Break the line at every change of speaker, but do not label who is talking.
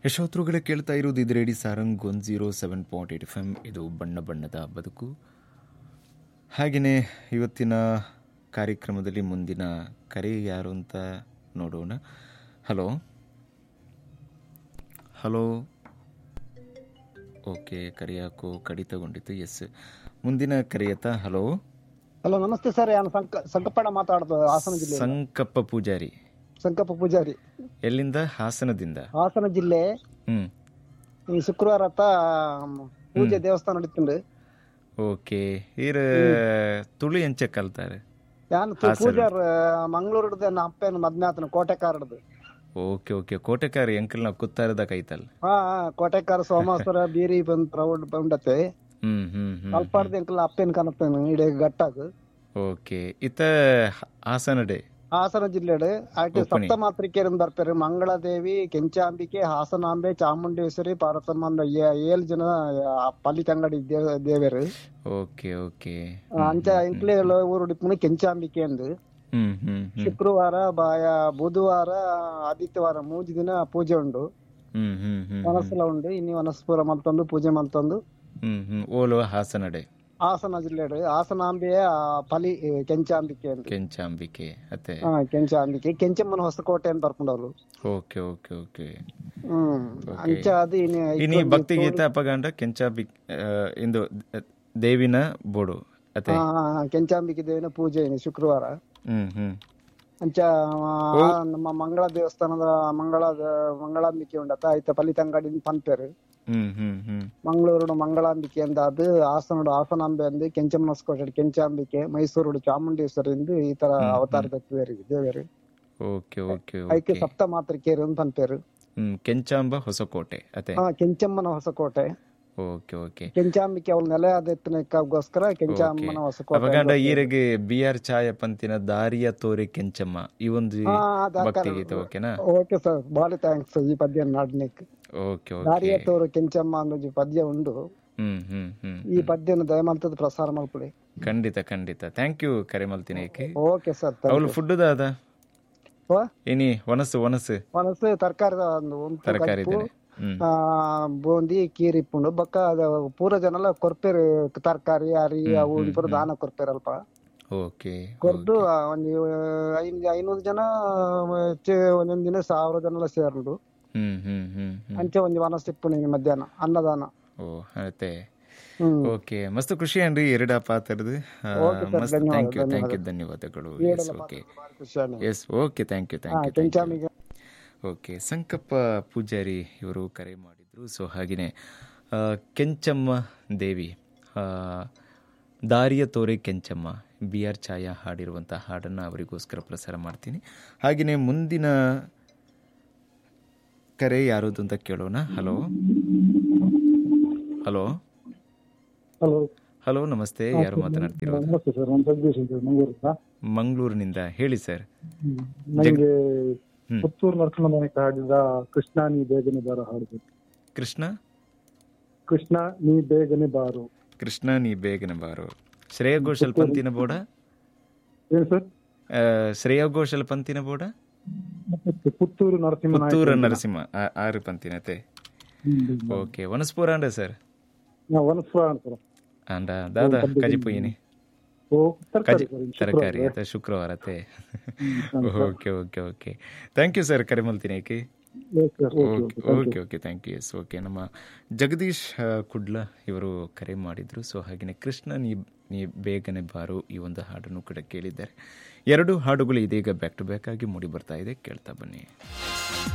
ಯಶೋತ್ರುಗಳೇ ಕೇಳ್ತಾ ಇರೋದು ಇದು radio Sarang one zero seven point eight F M ಇದು ಬಣ್ಣ ಬಣ್ಣದ ಬದುಕು ಹಾಗೆಯೇ ಇವತ್ತಿನ ಕಾರ್ಯಕ್ರಮದಲ್ಲಿ ಮುಂದಿನ ಕರೆ ಯಾರು ಅಂತ ನೋಡೋಣ ಹಲೋ ಹಲೋ ಓಕೆ ಕರೆ ಯಾಕೋ ಕಡಿತಗೊಂಡಿತ್ತು ಎಸ್ ಮುಂದಿನ ಕರೆಯತ್ತ ಹಲೋ
ಹಲೋ ನಮಸ್ತೆ ಸರ್ ನಾನು ಸಂಕ ಸಂಕಪ್ಪಣ್ಣ ಮಾತಾಡ್ದು ಹಾಸನ ಜಿಲ್ಲೆ
ಸಂಕಪ್ಪ ಪೂಜಾರಿ
ಸಂಕಪ್ಪ ಪೂಜಾರಿ
ಎಲ್ಲಿಂದ ಹಾಸನದಿಂದ
ಹಾಸನ ಜಿಲ್ಲೆ
ಹ್ಮ್
ಈ ಶುಕ್ರವಾರ ಅತ್ತ ಪೂಜೆ ದೇವಸ್ಥಾನ ನಡೀತುಂಡು
ಓಕೆ ಈರ ತುಳು ಎಂಚ ಕಲ್ತಾರೆ
ಯಾನ್ ತು- ಪೂಜಾರ್ ಮಂಗಳೂರು ಹಿಡ್ದು ಅಪ್ಪೇನು ಮದ್ಮೆ ಆತನ ಕೋಟೆಕಾರ ಹಿಡ್ದು
ಓಕೆ ಓಕೆ ಕೋಟೆಕಾರಿ ಅಂಕಲ್ ನಾವು ಕುತ್ತಾರದ ಕೈತಲ್
ಹಾ ಹಾ, ಕೋಟೆಕಾರ ಸೋಮಾಸುರ ಬೀರಿ ಬಂದ್ ಪ್ರೌಢ ಬಂಡತೆ
ಹ್ಮ್ ಹ್ಮ್ ಹ್ಮ್
ಅಲ್ಪಾಡ್ದು ಅಂಕಲ್ ಅಪ್ಪೇನ್ ಕಾಣತ್ತೇನು ಇಡೀ ಗಟ್ಟಾಗ
ಓಕೆ ಇತ್ತ ಹಾಸನ ಡೇ
ಹಾಸನ ಜಿಲ್ಲೆಡು ಆಯ್ತು
Opening.
ಸಪ್ತ ಮಾತ್ರಿಕೆಯರಿಂದ ಬರ್ತಾರೆ ಮಂಗಳದೇವಿ ಕೆಂಚಾಂಬಿಕೆ ಹಾಸನಾಂಬೆ ಚಾಮುಂಡೇಶ್ವರಿ ಪಾರ್ವತಮ್ಮ ಅಂದ ಏ- ಏಳು ಜನ ಆ, ಪಲ್ಲಿತಂಗಡಿ ದೇವ ದೇವರು
ಓಕೆ ಓಕೆ
ಅಂಚ ಇಂಕ್ಲೆ ಊರು ಡಿಪ್ಪುನು ಕೆಂಚಾಂಬಿಕೆ ಅಂದು
ಹ್ಮ್ ಹ್ಮ್ ಹ್ಮ್
ಶುಕ್ರವಾರ ಬಾಯ ಬುಧವಾರ ಆದಿತ್ಯವಾರ ಮೂಜಿ ದಿನ ಪೂಜೆ ಉಂಡು
ಹ್ಮ್ ಹ್ಮ್ ಹ್ಮ್
ವನಸ್ಸಲ ಉಂಡು ಇನ್ನಿ ವನಸ್ಪುರ ಮಲ್ತೊಂದು ಪೂಜೆ ಮಲ್ತೊಂದು
ಹ್ಮ್ ಹ್ಮ್ ಓಲೋ ಹಾಸನ ಡೇ
ಹಾಸನ ಜಿಲ್ಲೆಡು ಹಾಸನಾಂಬೆಯ ಪಲಿ ಏ, ಕೆಂಚಾಂಬಿಕೆ ಅಂತ
ಕೆಂಚಾಂಬಿಕೆ ಅತ್ತೆ
ಹಾ ಕೆಂಚಾಂಬಿಕೆ ಕೆಂಚಮ್ಮನ ಹೊಸಕೋಟೆ ಅಂತ ಬರ್ಕೊಂಡವ್ರು
ಓಕೆ ಓಕೆ ಓಕೆ
ಹ್ಮ್ ಅಂಚ ಅದು ಇನ್ನು
ಇನಿ ಭಕ್ತಿ ಗೀತ ಅಪಗಂಡ ಕೆಂಚಾಂಬಿ ಆ, ಇಂದು ದೇವಿನ ಬೋಡು ಅತ್ತೆ
ಹಾ, ಹಾ, ಹಾ, ಕೆಂಚಾಂಬಿಕೆ ದೇವಿನ ಪೂಜೆ ಇನ್ನು ಶುಕ್ರವಾರ
ಹ್ಮ್ ಹ್ಮ್
ಅಂಚ ಆ, ನಮ್ಮ ಮಂಗಳ ದೇವಸ್ಥಾನದ ಮಂಗಳ ಮಂಗಳಾಂಬಿಕೆ ಉಂಡತ ಐತ ಪಲಿತಂಗಡಿ ಪನ್ಪೇರು
ಹ್ಮ್ ಹ್ಮ್ ಹ್ಮ್
ಮಂಗಳೂರು ಮಂಗಳಾಂಬಿಕೆ ಅಂದ ಅದು ಹಾಸನಡು ಹಾಸನಾಂಬೆ ಅಂದು ಕೆಂಚಮ್ಮನಸ್ಕೋಟೆ ಕೆಂಚಾಂಬಿಕೆ ಮೈಸೂರು ಚಾಮುಂಡೇಶ್ವರಿ ಎಂದು ಈ ತರ ಅವತಾರದ ದೇವರು ದೇವರು
ಓಕೆ ಓಕೆ
ಐಕೆ
ಓಕೆ
ಸಪ್ತ ಮಾತ್ರಿಕೆಯರು ಅಂತ ಪನ್ಪೇರು
ಹ್ಮ್ ಕೆಂಚಾಂಬ ಹೊಸಕೋಟೆ ಅತ್ತೆ
ಹಾ ಕೆಂಚಮ್ಮನ ಹೊಸಕೋಟೆ
ಓಕೆ ಓಕೆ
ಕೆಂಚಾಂಬಿಕೆ ಅವಳ ನೆಲೆ ಆದೆತ್ತನಕ್ಕೋಸ್ಕರ ಕೆಂಚಾಮ್ಮನ ಹೊಸಕೋಟೆ
ಅವಗಂಡ ಈರೆಗೆ ಬಿ ಆರ್ ಛಾಯ ಪಂತಿನ ದಾರಿಯ ತೋರೆ ಕೆಂಚಮ್ಮ ಈ ಒಂದು
ಹಾ, ಅದ್
ಭಕ್ತಿ ಗೀತೆ ಓಕೆನಾ
ಓಕೆ ಸರ್ ಬಾಳ ಥ್ಯಾಂಕ್ಸ್ ಈ ಪದ್ಯ ನಾಡ್ನಿಕ್
ಓಕೆ ಓಕೆ
ದಾರಿಯ ತೋರು ಕೆಂಚಮ್ಮ ಅನ್ನೋ ಪದ್ಯ ಉಂಡು
ಹ್ಮ್ ಹ್ಮ್ ಹ್ಮ್
ಈ ಪದ್ಯನ ದಯಮಾಲ್ತದ ಪ್ರಸಾರ ಮಾಡ್ಕೊಡಿ
ಖಂಡಿತ ಖಂಡಿತ ಥ್ಯಾಂಕ್ ಯು ಕರೆ ಮಲ್ತಿನೇಕೆ
ಓಕೆ ಸರ್
ಅವಳು ಫುಡ್ ಅದ ಇನಿ ಒನಸು ಒನಸು
ಮನಸ್ಸು ತರಕಾರಿ ಒಂದು ಒಂದು
ತರಕಾರಿ
ಕಪ್ಪು,
ಇದ್ದೇನೆ ಹ್ಮ್
ಆ ಬೂಂದಿ ಕೀರಿ ಇಪ್ಪುಂಡು ಬೊಕ್ಕ ಅದ ಪೂರ ಜನ ಎಲ್ಲ ಕೊರ್ಪೇರು ತರಕಾರಿ ಅರಿ ಅವು ಪೂರ ದಾನ ಕೊರ್ಪೇರಲ್ಪ
ಓಕೆ
ಕೊರ್ದು ಆ, ಒಂದು ಐನ್- ಐನೂರು ಜನ ಹೆಚ್ಚು ಒಂದೊಂದ್ ದಿನ ಸಾವಿರ ಜನ ಎಲ್ಲ ಸೇರ್ದು
ಹ್ಮ್ ಹ್ಮ್ ಹ್ಮ್ ಹ್ಮ್
ಅಂಚೆ ಒಂದು ವನಸ್ ಇಪ್ಪುಣಿ ಮಧ್ಯಾಹ್ನ ಅನ್ನದಾನ
ಓ ಅತ್ತೆ
ಹ್ಮ್
ಓಕೆ ಮಸ್ತ್ ಖುಷಿ ಅನ್ರಿ ಎರಡ ಪಾತ್ರದು
Okay, sir.
ಮಸ್ತ್
ಧನ್ಯವಾದ,
ಥ್ಯಾಂಕ್ ಯು ಥ್ಯಾಂಕ್ ಯು
ಧನ್ಯವಾದ.
ಧನ್ಯವಾದಗಳು
ಏಳೆಲ್ಲ
ಎಸ್ ಓಕೆ
ಭಾಳ ಖುಷಿ ಆಯ್ತು.
ಎಸ್ ಓಕೆ ಥ್ಯಾಂಕ್ ಯು
ಹಾ,
ಥ್ಯಾಂಕ್ ಯು ಥ್ಯಾಂಕ್ ಯು
ಕೆಂಚಾಮಿಗೆ
ಓಕೆ ಸಂಕಪ್ಪ ಪೂಜಾರಿ ಇವರು ಕರೆ ಮಾಡಿದ್ರು ಸೊ ಹಾಗೆಯೇ ಆ, ಕೆಂಚಮ್ಮ ದೇವಿ ಆ, ದಾರಿಯ ತೋರೆ ಕೆಂಚಮ್ಮ ಬಿ ಆರ್ ಛಾಯಾ ಹಾಡಿರುವಂಥ ಹಾಡನ್ನು ಅವರಿಗೋಸ್ಕರ ಪ್ರಸಾರ ಮಾಡ್ತೀನಿ ಹಾಗೆಯೇ ಮುಂದಿನ ಕರೆ ಯಾರದು ಅಂತ ಕೇಳೋಣ ಹಲೋ ಹಲೋ
ಹಲೋ
ಹಲೋ ನಮಸ್ತೆ ಯಾರು ಮಾತನಾಡ್ತಿರೋದು
ನಮಸ್ತೆ ಸರ್ ನಾನು ಜಗದೀಶ್ ಅಂತ ಮಂಗಳೂರಿಂದ
ಮಂಗಳೂರಿನಿಂದ ಹೇಳಿ ಸರ್
ನನಗೆ
ಹ್ಮ್.
ಪುತ್ತೂರು ನರಸಿಂಹ ನಾಯಕ ಹಾಡಿದ ಕೃಷ್ಣ ನೀ ಬೇಗನೆ ಬಾರು ಹಾಡಿದೆ
ಕೃಷ್ಣ
ಕೃಷ್ಣ ನೀ ಬೇಗನೆ ಬಾರು
ಕೃಷ್ಣ ನೀ ಬೇಗನೆ ಬಾರು ಶ್ರೇಯ ಘೋಷಲ್ ಪಂತಿನ ಬೋಡ
ಏನು ಸರ್
ಆ, ಶ್ರೇಯ ಘೋಷಲ್ ಪಂತಿನ ಬೋಡ
ಮತ್ತೆ ಪುತ್ತೂರು ನರಸಿಂಹ
ಪುತ್ತೂರ ನರಸಿಂಹ ಆ- ಆರು ಪಂತಿನತೆ ಓಕೆ ವನಸ್ಪೂರ ಅಂಡ ಸರ್
ವನಸ್ವ ಅಂತಾರೆ
ಅಂಡ ದಾದ ಕಜಿಪೊಯ್ಯಿನಿ
ಓ
ಕಜಿ
ತರಕಾರಿ ಸರ್
ತರಕಾರಿ ಆಯ್ತಾ ಶುಕ್ರವಾರ ಅತ್ತೆ okay okay okay thank you sir ಕರೆ ಮಲ್ತಿನೇಕೆ
okay
okay okay okay thank you yes okay ನಮ್ಮ ಜಗದೀಶ್ ಆ, ಕುಡ್ಲ ಇವರು ಕರೆ ಮಾಡಿದ್ರು ಸೊ ಹಾಗೆಯೇ ಕೃಷ್ಣ ನೀ ನೀ ಬೇಗನೆ ಬಾರು ಈ ಒಂದು ಹಾಡನ್ನು ಕೂಡ ಕೇಳಿದ್ದಾರೆ ಎರಡು ಹಾಡುಗಳು ಇದೀಗ ಬ್ಯಾಕ್ ಟು ಬ್ಯಾಕ್ ಆಗಿ ಮೂಡಿ ಬರ್ತಾ ಇದೆ ಕೇಳ್ತಾ ಬನ್ನಿ